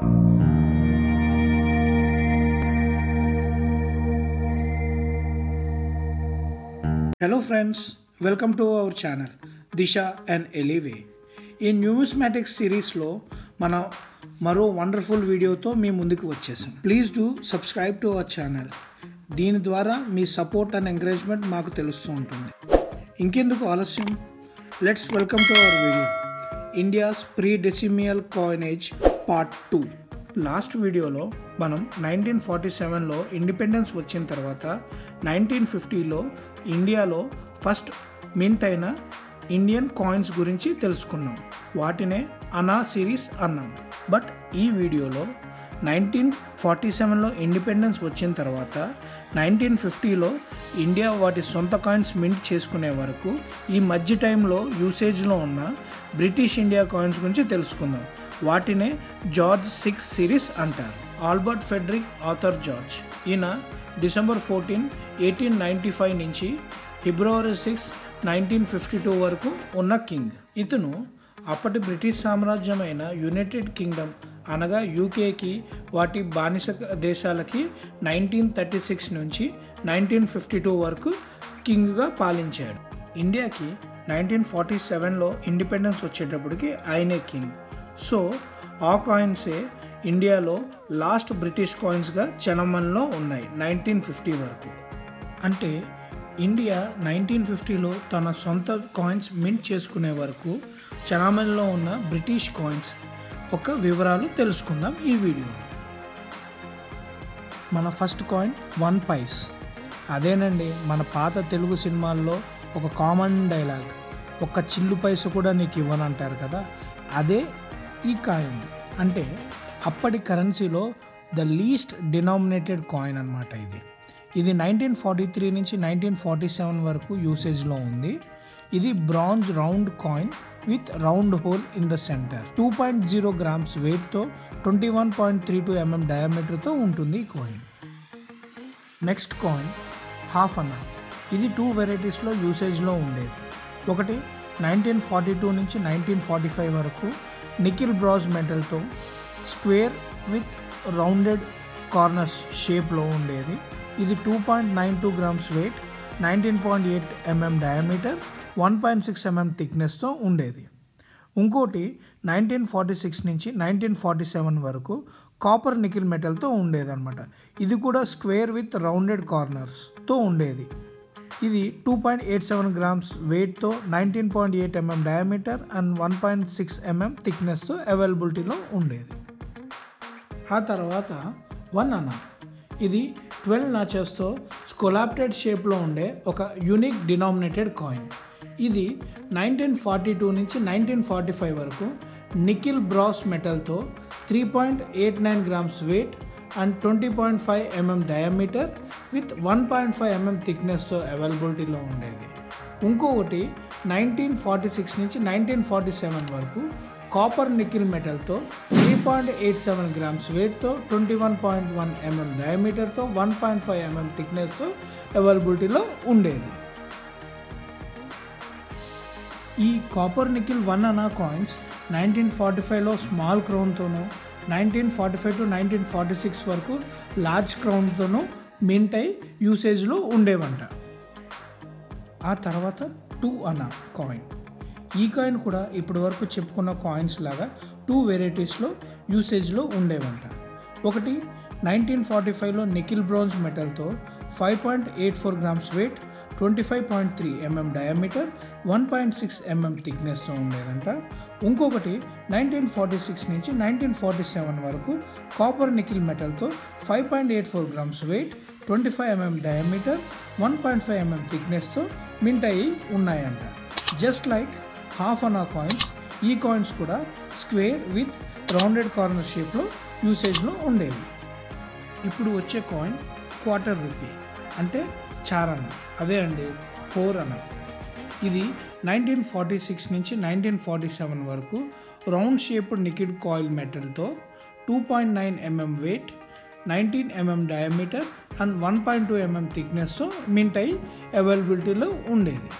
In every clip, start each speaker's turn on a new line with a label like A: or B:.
A: Hello friends, welcome to our channel Disha and ఎలివే ఈ numismatics సిరీస్లో మనం మరో వండర్ఫుల్ వీడియోతో మీ ముందుకు వచ్చేసాం please do subscribe to our channel దీని ద్వారా మీ సపోర్ట్ అండ్ ఎంకరేజ్మెంట్ మాకు తెలుస్తూ ఉంటుంది ఇంకెందుకు ఆలస్యం let's welcome to our video India's pre decimal coinage part two last వీడియోలో మనం నైన్టీన్ ఫార్టీ సెవెన్లో ఇండిపెండెన్స్ వచ్చిన తర్వాత నైన్టీన్ ఫిఫ్టీలో ఇండియాలో ఫస్ట్ మింట్ అయిన ఇండియన్ కాయిన్స్ గురించి తెలుసుకున్నాం వాటినే అనా సిరీస్ అన్నాం బట్ ఈ వీడియోలో నైన్టీన్ ఫార్టీ సెవెన్లో ఇండిపెండెన్స్ వచ్చిన తర్వాత నైన్టీన్ ఫిఫ్టీలో ఇండియా వాటి సొంత కాయిన్స్ మింట్ చేసుకునే వరకు ఈ మధ్య టైంలో యూసేజ్లో ఉన్న బ్రిటిష్ ఇండియా కాయిన్స్ గురించి తెలుసుకుందాం వాటినే జార్జ్ సిక్స్ సిరీస్ అంటారు ఆల్బర్ట్ ఫెడ్రిక్ ఆథర్ జార్జ్ ఈయన December fourteen eighteen ninety five నుంచి February six nineteen fifty two వరకు ఉన్న కింగ్ ఇతను అప్పటి బ్రిటిష్ సామ్రాజ్యమైన యునైటెడ్ కింగ్డమ్ అనగా యూకేకి వాటి బానిస దేశాలకి నైన్టీన్ థర్టీ సిక్స్ నుంచి నైన్టీన్ ఫిఫ్టీ టూ వరకు కింగ్గా పాలించాడు ఇండియాకి నైన్టీన్ ఫార్టీ సెవెన్లో ఇండిపెండెన్స్ వచ్చేటప్పటికి ఆయనే కింగ్ సో ఆ కాయిన్సే ఇండియాలో లాస్ట్ బ్రిటిష్ కాయిన్స్గా చలమన్లో ఉన్నాయి నైన్టీన్ ఫిఫ్టీ వరకు అంటే ఇండియా నైన్టీన్ ఫిఫ్టీలో తన సొంత కాయిన్స్ మింట్ చేసుకునే వరకు చలామణిలో ఉన్న బ్రిటిష్ కాయిన్స్ ఒక వివరాలు తెలుసుకుందాం ఈ వీడియోలో మన ఫస్ట్ కాయిన్ వన్ పైస్ అదేనండి మన పాత తెలుగు సినిమాల్లో ఒక కామన్ డైలాగ్ ఒక్క చిల్లు పైస కూడా నీకు ఇవ్వనంటారు కదా అదే ఈ కాయిన్ అంటే అప్పటి కరెన్సీలో ద లీస్ట్ డినామినేటెడ్ కాయిన్ అనమాట ఇది ఇది నైన్టీన్ ఫార్టీ త్రీ నుంచి నైన్టీన్ ఫార్టీ సెవెన్ వరకు యూసేజ్లో ఉంది ఇది bronze round coin with round hole in the centre two point zero grams వెయిట్తో twenty one point three two mm డయామీటర్తో ఉంటుంది ఈ కాయిన్ నెక్స్ట్ కాయిన్ హాఫ్ అన్న ఇది టూ వెరైటీస్లో యూసేజ్లో ఉండేది ఒకటి నైన్టీన్ ఫార్టీ టూ నుంచి నైన్టీన్ ఫార్టీ ఫైవ్ వరకు నికిల్ బ్రాజ్ మెటల్తో స్క్వేర్ విత్ రౌండెడ్ కార్నర్స్ షేప్లో ఉండేది ఇది two point nine two grams weight nineteen point eight MM diameter one point six MM థిక్నెస్తో ఉండేది ఇంకోటి నైన్టీన్ ఫార్టీ సిక్స్ నుంచి నైన్టీన్ ఫార్టీ సెవెన్ వరకు కాపర్ నికిల్ మెటల్తో ఉండేదన్నమాట ఇది కూడా స్క్వేర్ విత్ రౌండెడ్ కార్నర్స్తో ఉండేది ఇది two point eight seven grams వెయిట్తో nineteen point eight MM diameter and one point six MM థిక్నెస్తో అవైలబిలిటీలో ఉండేది ఆ తర్వాత వన్ అన్న ఇది ట్వెల్వ్ నాచెస్తో స్కొలాప్టెడ్ షేప్లో ఉండే ఒక యూనిక్ డినామినేటెడ్ కాయిన్ ఇది నైన్టీన్ ఫార్టీ టూ నుంచి నైన్టీన్ ఫార్టీ ఫైవ్ వరకు nickel brass మెటల్తో three point eight nine grams wait and twenty point five mm diameter with one point five mm థిక్నెస్తో అవైలబిలిటీలో ఉండేది ఇంకొకటి నైన్టీన్ ఫార్టీ సిక్స్ నుంచి nineteen forty seven వరకు copper nickel మెటల్తో three point eight seven grams వెయిట్తో twenty one point one MM డయామీటర్తో one point five mm థిక్నెస్తో అవైలబిలిటీలో ఉండేది ఈ copper nickel one anna coins nineteen forty ఫైవ్లో స్మాల్ క్రౌన్తోనూ nineteen forty five to nineteen forty six వరకు large క్రౌన్తోనూ mint అయి యూసేజ్లో ఉండేవంట ఆ తర్వాత టూ అనా కాయిన్ ఈ కాయిన్ కూడా ఇప్పటి వరకు చెప్పుకున్న కాయిన్స్ లాగా టూ వెరైటీస్లో యూసేజ్లో ఉండేవంట ఒకటి నైన్టీన్ ఫార్టీ ఫైవ్లో నికిల్ బ్రాంజ్ మెటల్తో five point eight four grams weight twenty five point three mm diameter one point six MM థిక్నెస్తో ఉండేదంట ఇంకొకటి నైన్టీన్ ఫార్టీ సిక్స్ నుంచి నైన్టీన్ ఫార్టీ సెవెన్ వరకు కాపర్ నికిల్ మెటల్తో five point eight four grams weight twenty five mm diameter one point five mm థిక్నెస్తో mint అయ్యి ఉన్నాయంట just like half an ఆ కాయిన్స్ ఈ కాయిన్స్ కూడా స్క్వేర్ విత్ రౌండెడ్ కార్నర్ షేప్లో యూసేజ్లో ఉండేవి ఇప్పుడు వచ్చే కాయిన్ క్వార్టర్ రూపీ అంటే చారణ అదే అండి ఫోర్ అన ఇది నైన్టీన్ ఫార్టీ సిక్స్ నుంచి నైన్టీన్ ఫార్టీ సెవెన్ వరకు రౌండ్ షేప్డ్ నికిడ్ కాయిల్ మెటల్తో two point nine mm weight nineteen mm diameter and one point two mm థిక్నెస్తో మింట్ అయి అవైలబిలిటీలో ఉండేది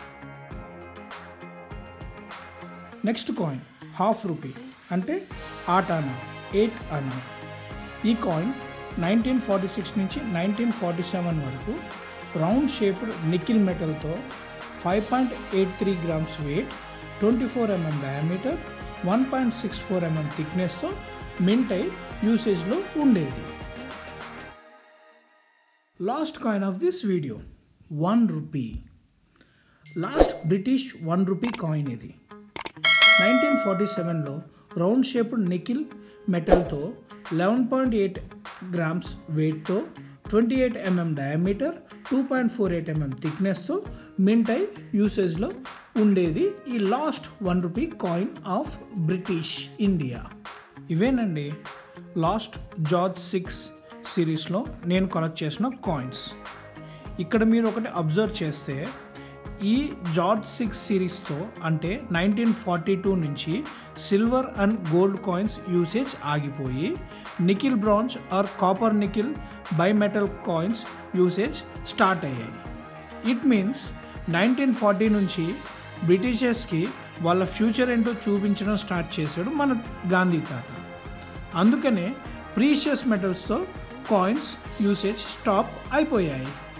A: నెక్స్ట్ కాయిన్ హాఫ్ రూపీ అంటే ఆటానా ఎయిట్ అన్నారు ఈ కాయిన్ నైన్టీన్ ఫార్టీ సిక్స్ నుంచి నైన్టీన్ ఫార్టీ సెవెన్ వరకు రౌండ్ షేప్డ్ నికిల్ మెటల్తో five point eight three grams weight twenty four mm diameter one point six four mm థిక్నెస్తో మింట్ అయి యూసేజ్లో ఉండేది last coin of this video one rupee last British one rupee coin ఇది nineteen forty సెవెన్లో round shaped nickel మెటల్తో eleven point eight grams వెయిట్తో twenty eight MM diameter two point four eight MM థిక్నెస్తో mint అయి యూసేజ్లో ఉండేది ఈ last one rupee coin of British India ఇవేనండి లాస్ట్ జార్జ్ సిక్స్ సిరీస్లో నేను కలెక్ట్ చేసిన కాయిన్స్ ఇక్కడ మీరు ఒకటి అబ్జర్వ్ చేస్తే ఈ జార్జ్ సిక్స్ సిరీస్తో అంటే నైన్టీన్ ఫార్టీ టూ నుంచి silver and gold coins usage ఆగిపోయి nickel bronze or copper nickel bimetal coins usage start అయ్యాయి ఇట్ మీన్స్ నైన్టీన్ ఫార్టీ నుంచి బ్రిటిషర్స్కి వాళ్ళ ఫ్యూచర్ ఏంటో చూపించడం స్టార్ట్ చేశాడు మన గాంధీ తాత అందుకనే ప్రీషియస్ మెటల్స్తో కాయిన్స్ యూసేజ్ స్టాప్ అయిపోయాయి